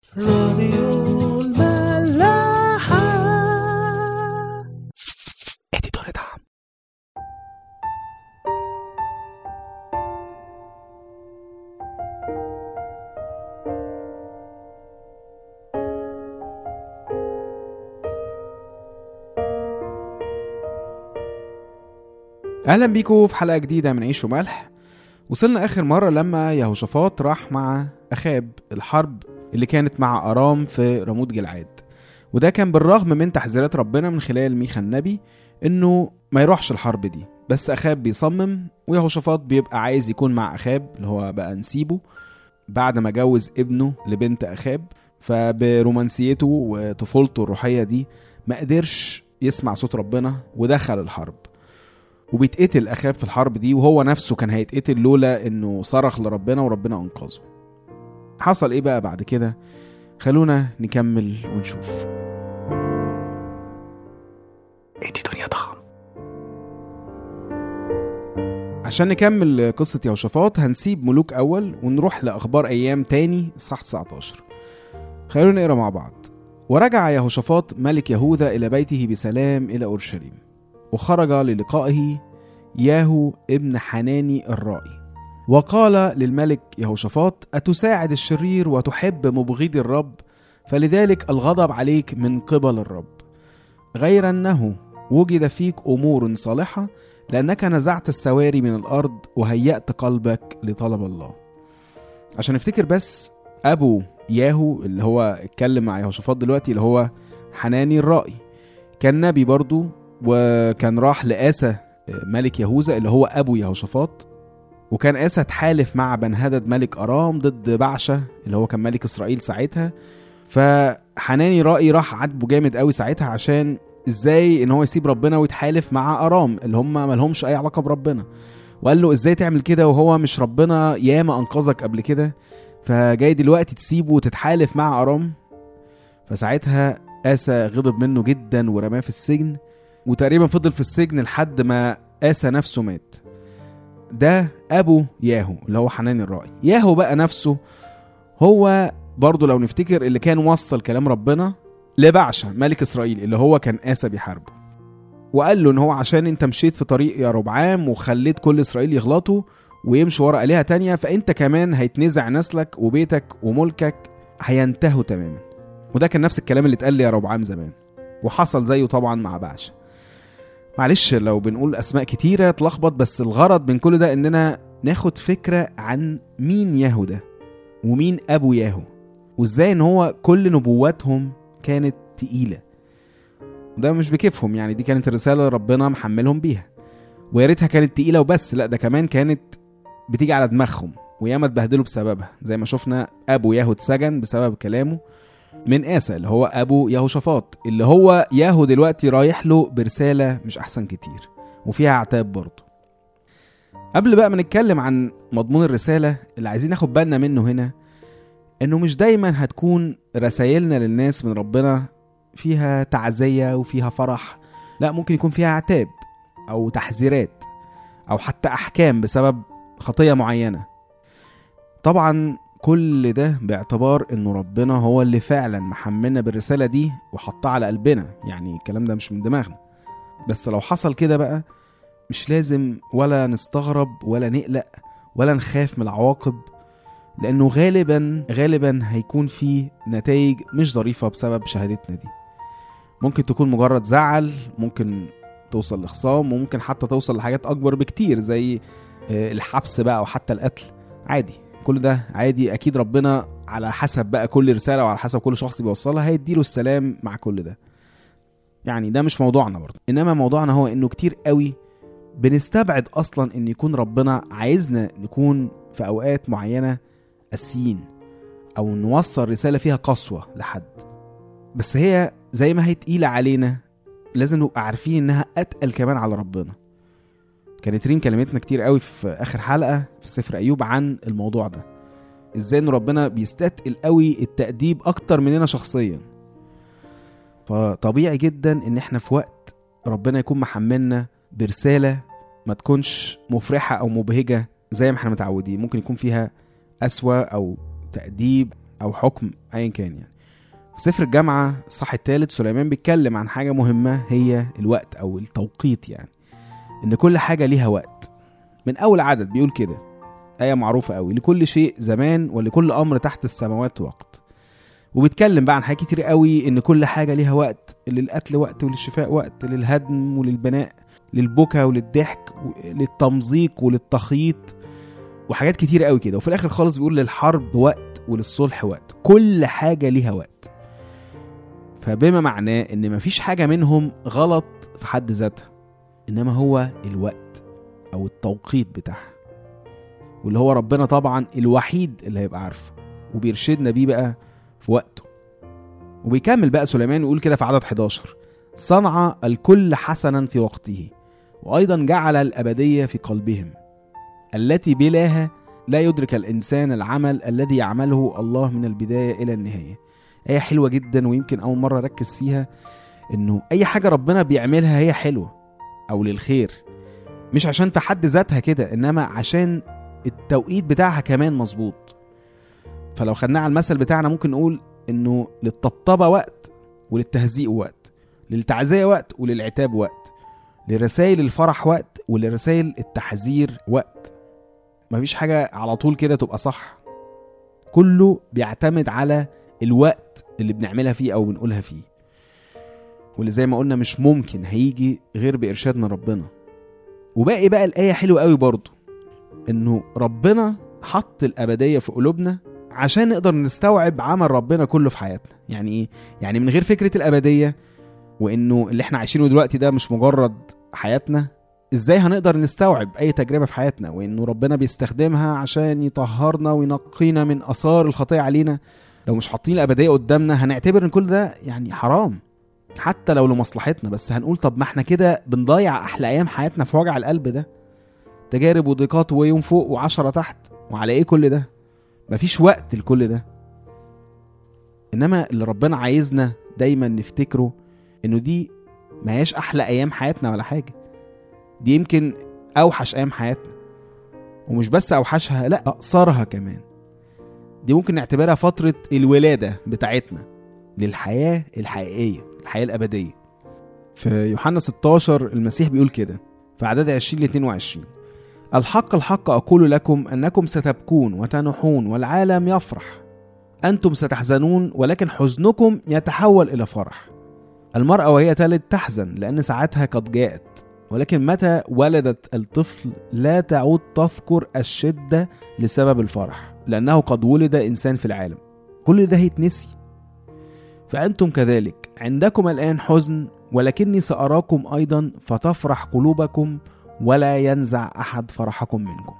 راديو الملاحة اديتور دعم اهلا بيكم في حلقه جديده من عيش وملح وصلنا اخر مره لما يهوشافاط راح مع اخاب الحرب اللي كانت مع ارام في رموت جلعاد وده كان بالرغم من تحذيرات ربنا من خلال ميخا النبي انه ما يروحش الحرب دي بس اخاب بيصمم ويهوشافاط بيبقى عايز يكون مع اخاب اللي هو بقى نسيبه بعد ما جوز ابنه لبنت اخاب فبرومانسيته وطفولته الروحيه دي ما قدرش يسمع صوت ربنا ودخل الحرب وبيتقتل اخاب في الحرب دي وهو نفسه كان هيتقتل لولا انه صرخ لربنا وربنا انقذه حصل ايه بقى بعد كده خلونا نكمل ونشوف ادي دنيا ضخم عشان نكمل قصة يهوشافاط هنسيب ملوك أول ونروح لأخبار أيام تاني إصحاح 19 خلونا نقرا مع بعض ورجع يهوشافاط ملك يهوذا إلى بيته بسلام إلى أورشليم وخرج للقائه ياهو ابن حناني الرائي وقال للملك يهوشافاط أتساعد الشرير وتحب مبغضي الرب فلذلك الغضب عليك من قبل الرب غير أنه وجد فيك أمور صالحة لأنك نزعت السواري من الأرض وهيأت قلبك لطلب الله عشان نفتكر بس أبو ياهو اللي هو اتكلم مع يهوشافاط دلوقتي اللي هو حناني الرائي كان نبي برضو وكان راح لآسى ملك يهوذا اللي هو أبو يهوشافاط وكان آسى تحالف مع بنهدد ملك أرام ضد بعشة اللي هو كان ملك إسرائيل ساعتها فحناني رأي راح عاتبه جامد قوي ساعتها عشان ازاي ان هو يسيب ربنا ويتحالف مع أرام اللي هم مالهمش أي علاقة بربنا وقال له ازاي تعمل كده وهو مش ربنا ياما أنقذك قبل كده فجاي دلوقتي تسيبه وتتحالف مع أرام فساعتها آسى غضب منه جدا ورماه في السجن وتقريبا فضل في السجن لحد ما آسى نفسه مات ده أبو ياهو اللي هو حنان الرائي ياهو بقى نفسه هو برضه لو نفتكر اللي كان وصل كلام ربنا لبعشة ملك إسرائيل اللي هو كان آسى بيحاربه وقال له إن هو عشان أنت مشيت في طريق يا ربعام وخليت كل إسرائيل يغلطوا ويمشوا ورا آلهة تانية فأنت كمان هيتنزع نسلك وبيتك وملكك هينتهوا تماما وده كان نفس الكلام اللي اتقال لي يا ربعام زمان وحصل زيه طبعا مع بعشة معلش لو بنقول اسماء كتيره تلخبط بس الغرض من كل ده اننا ناخد فكره عن مين ياهو ده ومين ابو ياهو وازاي ان هو كل نبواتهم كانت تقيله ده مش بكيفهم يعني دي كانت الرساله اللي ربنا محملهم بيها ويا ريتها كانت تقيله وبس لا ده كمان كانت بتيجي على دماغهم وياما اتبهدلوا بسببها زي ما شفنا ابو ياهو اتسجن بسبب كلامه من آسى اللي هو أبو يهوشافاط اللي هو ياهو دلوقتي رايح له برسالة مش أحسن كتير وفيها عتاب برضه قبل بقى ما نتكلم عن مضمون الرسالة اللي عايزين ناخد بالنا منه هنا إنه مش دايما هتكون رسايلنا للناس من ربنا فيها تعزية وفيها فرح لا ممكن يكون فيها عتاب أو تحذيرات أو حتى أحكام بسبب خطية معينة طبعا كل ده باعتبار انه ربنا هو اللي فعلا محملنا بالرساله دي وحطها على قلبنا يعني الكلام ده مش من دماغنا بس لو حصل كده بقى مش لازم ولا نستغرب ولا نقلق ولا نخاف من العواقب لانه غالبا غالبا هيكون في نتائج مش ظريفه بسبب شهادتنا دي ممكن تكون مجرد زعل ممكن توصل لخصام وممكن حتى توصل لحاجات اكبر بكتير زي الحبس بقى او حتى القتل عادي كل ده عادي اكيد ربنا على حسب بقى كل رساله وعلى حسب كل شخص بيوصلها هيديله السلام مع كل ده يعني ده مش موضوعنا برضه انما موضوعنا هو انه كتير قوي بنستبعد اصلا ان يكون ربنا عايزنا نكون في اوقات معينه قاسيين او نوصل رساله فيها قسوه لحد بس هي زي ما هي تقيله علينا لازم نبقى عارفين انها اتقل كمان على ربنا كانت ريم كلمتنا كتير قوي في اخر حلقه في سفر ايوب عن الموضوع ده ازاي ان ربنا بيستثقل قوي التأديب اكتر مننا شخصيا فطبيعي جدا ان احنا في وقت ربنا يكون محملنا برسالة ما تكونش مفرحة او مبهجة زي ما احنا متعودين ممكن يكون فيها قسوة او تأديب او حكم ايا كان يعني في سفر الجامعة الصح الثالث سليمان بيتكلم عن حاجة مهمة هي الوقت أو التوقيت يعني إن كل حاجة ليها وقت من أول عدد بيقول كده آية معروفة قوي لكل شيء زمان ولكل أمر تحت السماوات وقت وبيتكلم بقى عن حاجات كتير قوي إن كل حاجة ليها وقت للقتل وقت وللشفاء وقت للهدم وللبناء للبكا وللضحك للتمزيق وللتخييط وحاجات كتير قوي كده وفي الآخر خالص بيقول للحرب وقت وللصلح وقت كل حاجة ليها وقت فبما معناه ان مفيش حاجه منهم غلط في حد ذاتها انما هو الوقت او التوقيت بتاعها واللي هو ربنا طبعا الوحيد اللي هيبقى عارفه وبيرشدنا بيه بقى في وقته وبيكمل بقى سليمان ويقول كده في عدد 11 صنع الكل حسنا في وقته وايضا جعل الابديه في قلبهم التي بلاها لا يدرك الانسان العمل الذي يعمله الله من البدايه الى النهايه آية حلوة جدا ويمكن أول مرة أركز فيها إنه أي حاجة ربنا بيعملها هي حلوة أو للخير مش عشان في حد ذاتها كده إنما عشان التوقيت بتاعها كمان مظبوط فلو خدناه على المثل بتاعنا ممكن نقول إنه للطبطبة وقت وللتهزيء وقت للتعزية وقت وللعتاب وقت لرسائل الفرح وقت ولرسائل التحذير وقت مفيش حاجة على طول كده تبقى صح كله بيعتمد على الوقت اللي بنعملها فيه او بنقولها فيه واللي زي ما قلنا مش ممكن هيجي غير بارشاد من ربنا وباقي بقى الايه حلوه قوي برضو انه ربنا حط الابديه في قلوبنا عشان نقدر نستوعب عمل ربنا كله في حياتنا يعني ايه يعني من غير فكره الابديه وانه اللي احنا عايشينه دلوقتي ده مش مجرد حياتنا ازاي هنقدر نستوعب اي تجربه في حياتنا وانه ربنا بيستخدمها عشان يطهرنا وينقينا من اثار الخطيه علينا لو مش حاطين الابديه قدامنا هنعتبر ان كل ده يعني حرام حتى لو لمصلحتنا بس هنقول طب ما احنا كده بنضيع احلى ايام حياتنا في وجع القلب ده تجارب وضيقات ويوم فوق وعشرة تحت وعلى ايه كل ده مفيش وقت لكل ده انما اللي ربنا عايزنا دايما نفتكره انه دي ما هياش احلى ايام حياتنا ولا حاجه دي يمكن اوحش ايام حياتنا ومش بس اوحشها لا اقصرها كمان دي ممكن نعتبرها فترة الولادة بتاعتنا للحياة الحقيقية الحياة الأبدية في يوحنا 16 المسيح بيقول كده في أعداد 20 ل 22 الحق الحق أقول لكم أنكم ستبكون وتنحون والعالم يفرح أنتم ستحزنون ولكن حزنكم يتحول إلى فرح المرأة وهي تلد تحزن لأن ساعتها قد جاءت ولكن متى ولدت الطفل لا تعود تذكر الشدة لسبب الفرح لأنه قد ولد إنسان في العالم كل ده هيتنسي فأنتم كذلك عندكم الآن حزن ولكني سأراكم أيضا فتفرح قلوبكم ولا ينزع أحد فرحكم منكم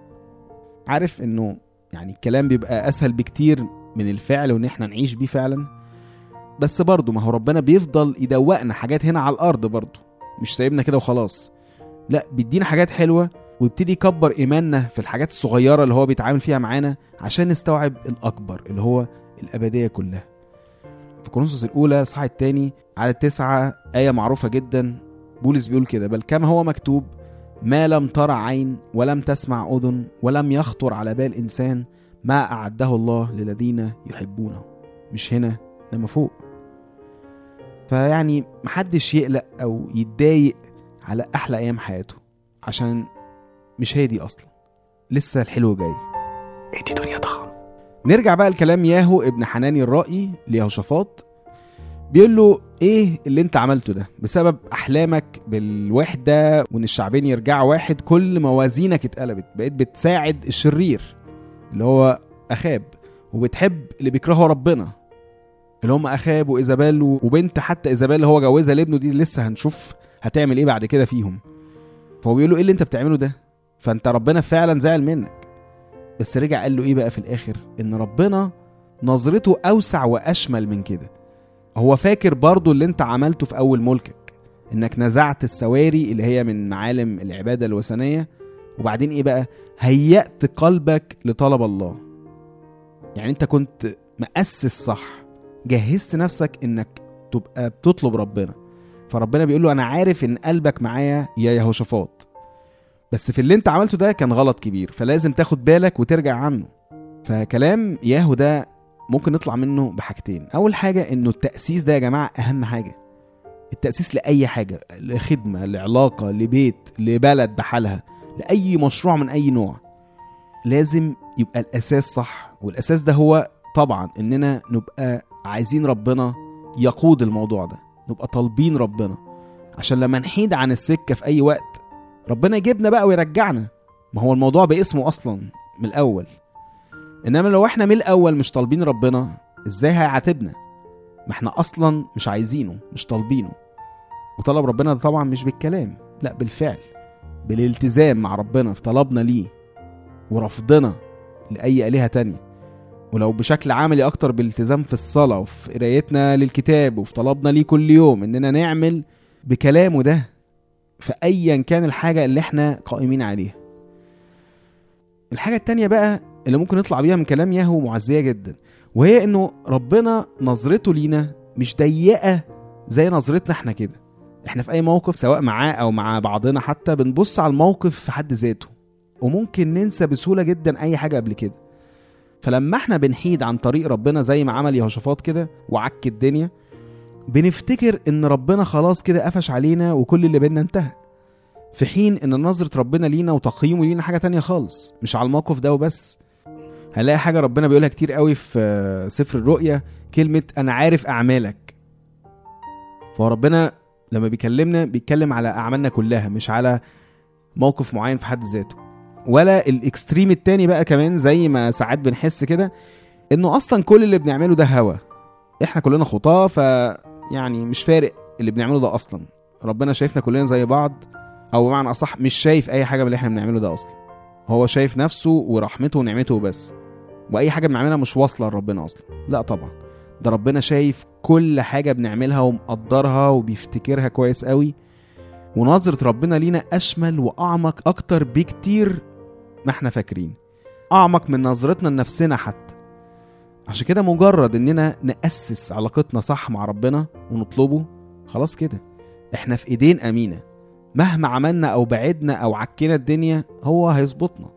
عارف إنه يعني الكلام بيبقى أسهل بكتير من الفعل وإن إحنا نعيش بيه فعلا بس برضه ما هو ربنا بيفضل يدوقنا حاجات هنا على الأرض برضه مش سايبنا كده وخلاص لا بيدينا حاجات حلوة ويبتدي يكبر ايماننا في الحاجات الصغيره اللي هو بيتعامل فيها معانا عشان نستوعب الاكبر اللي هو الابديه كلها في كورنثوس الاولى صح الثاني على التسعة آية معروفة جدا بولس بيقول كده بل كما هو مكتوب ما لم ترى عين ولم تسمع أذن ولم يخطر على بال إنسان ما أعده الله للذين يحبونه مش هنا إنما فوق فيعني محدش يقلق أو يتضايق على أحلى أيام حياته عشان مش هي دي اصلا لسه الحلو جاي ادي دنيا طعم نرجع بقى لكلام ياهو ابن حناني الرائي ليهوشافاط بيقول له ايه اللي انت عملته ده بسبب احلامك بالوحده وان الشعبين يرجعوا واحد كل موازينك اتقلبت بقيت بتساعد الشرير اللي هو اخاب وبتحب اللي بيكرهوا ربنا اللي هم اخاب وايزابيل وبنت حتى ايزابيل اللي هو جوزها لابنه دي لسه هنشوف هتعمل ايه بعد كده فيهم فهو بيقول له ايه اللي انت بتعمله ده فانت ربنا فعلا زعل منك بس رجع قال له ايه بقى في الاخر ان ربنا نظرته اوسع واشمل من كده هو فاكر برضو اللي انت عملته في اول ملكك انك نزعت السواري اللي هي من معالم العبادة الوثنية وبعدين ايه بقى هيأت قلبك لطلب الله يعني انت كنت مؤسس صح جهزت نفسك انك تبقى بتطلب ربنا فربنا بيقول له انا عارف ان قلبك معايا يا يهوشافاط بس في اللي انت عملته ده كان غلط كبير فلازم تاخد بالك وترجع عنه فكلام ياهو ده ممكن نطلع منه بحاجتين اول حاجه انه التاسيس ده يا جماعه اهم حاجه التاسيس لاي حاجه لخدمه لعلاقه لبيت لبلد بحالها لاي مشروع من اي نوع لازم يبقى الاساس صح والاساس ده هو طبعا اننا نبقى عايزين ربنا يقود الموضوع ده نبقى طالبين ربنا عشان لما نحيد عن السكه في اي وقت ربنا يجيبنا بقى ويرجعنا ما هو الموضوع باسمه اصلا من الاول انما لو احنا من الاول مش طالبين ربنا ازاي هيعاتبنا ما احنا اصلا مش عايزينه مش طالبينه وطلب ربنا ده طبعا مش بالكلام لا بالفعل بالالتزام مع ربنا في طلبنا ليه ورفضنا لأي آلهة تانية ولو بشكل عملي أكتر بالالتزام في الصلاة وفي قرايتنا للكتاب وفي طلبنا ليه كل يوم إننا نعمل بكلامه ده في أيا كان الحاجة اللي احنا قائمين عليها الحاجة التانية بقى اللي ممكن نطلع بيها من كلام ياهو معزية جدا وهي إنه ربنا نظرته لينا مش ضيقة زي نظرتنا احنا كده احنا في أي موقف سواء معاه أو مع بعضنا حتى بنبص على الموقف في حد ذاته وممكن ننسى بسهوله جدا اي حاجه قبل كده فلما احنا بنحيد عن طريق ربنا زي ما عمل يهوشافاط كده وعك الدنيا بنفتكر ان ربنا خلاص كده قفش علينا وكل اللي بينا انتهى في حين ان نظرة ربنا لينا وتقييمه لينا حاجة تانية خالص مش على الموقف ده وبس هنلاقي حاجة ربنا بيقولها كتير قوي في سفر الرؤيا كلمة أنا عارف أعمالك فهو ربنا لما بيكلمنا بيتكلم على أعمالنا كلها مش على موقف معين في حد ذاته ولا الاكستريم التاني بقى كمان زي ما ساعات بنحس كده انه اصلا كل اللي بنعمله ده هوا احنا كلنا خطاه ف يعني مش فارق اللي بنعمله ده اصلا ربنا شايفنا كلنا زي بعض او بمعنى اصح مش شايف اي حاجه من اللي احنا بنعمله ده اصلا هو شايف نفسه ورحمته ونعمته بس واي حاجه بنعملها مش واصله لربنا اصلا لا طبعا ده ربنا شايف كل حاجه بنعملها ومقدرها وبيفتكرها كويس قوي ونظرة ربنا لينا أشمل وأعمق أكتر بكتير ما احنا فاكرين أعمق من نظرتنا لنفسنا حتى عشان كده مجرد إننا نأسس علاقتنا صح مع ربنا ونطلبه خلاص كده احنا في إيدين أمينة مهما عملنا أو بعدنا أو عكينا الدنيا هو هيظبطنا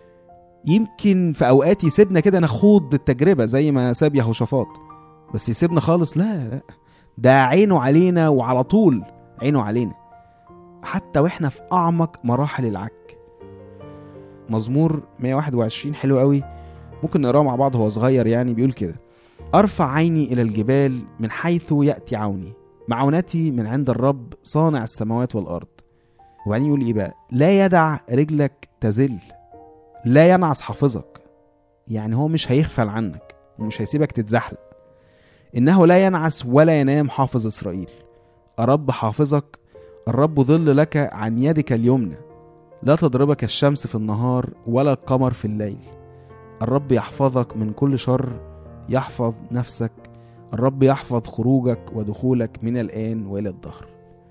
يمكن في أوقات يسيبنا كده نخوض التجربة زي ما ساب يهوشافاط بس يسيبنا خالص لا لا ده عينه علينا وعلى طول عينه علينا حتى واحنا في اعمق مراحل العك مزمور 121 حلو قوي ممكن نقراه مع بعض هو صغير يعني بيقول كده ارفع عيني الى الجبال من حيث ياتي عوني معونتي من عند الرب صانع السماوات والارض وبعدين يقول ايه بقى لا يدع رجلك تزل لا ينعس حافظك يعني هو مش هيغفل عنك ومش هيسيبك تتزحلق انه لا ينعس ولا ينام حافظ اسرائيل الرب حافظك الرب ظل لك عن يدك اليمنى لا تضربك الشمس في النهار ولا القمر في الليل الرب يحفظك من كل شر يحفظ نفسك الرب يحفظ خروجك ودخولك من الآن وإلى الدهر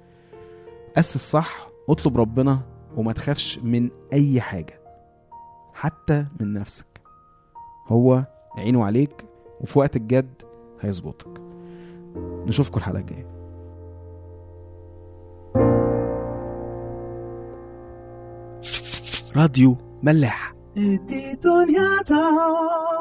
أسس صح اطلب ربنا وما تخافش من أي حاجة حتى من نفسك هو عينه عليك وفي وقت الجد هيظبطك نشوفكم الحلقة الجاية راديو ملاح دي دنيا تا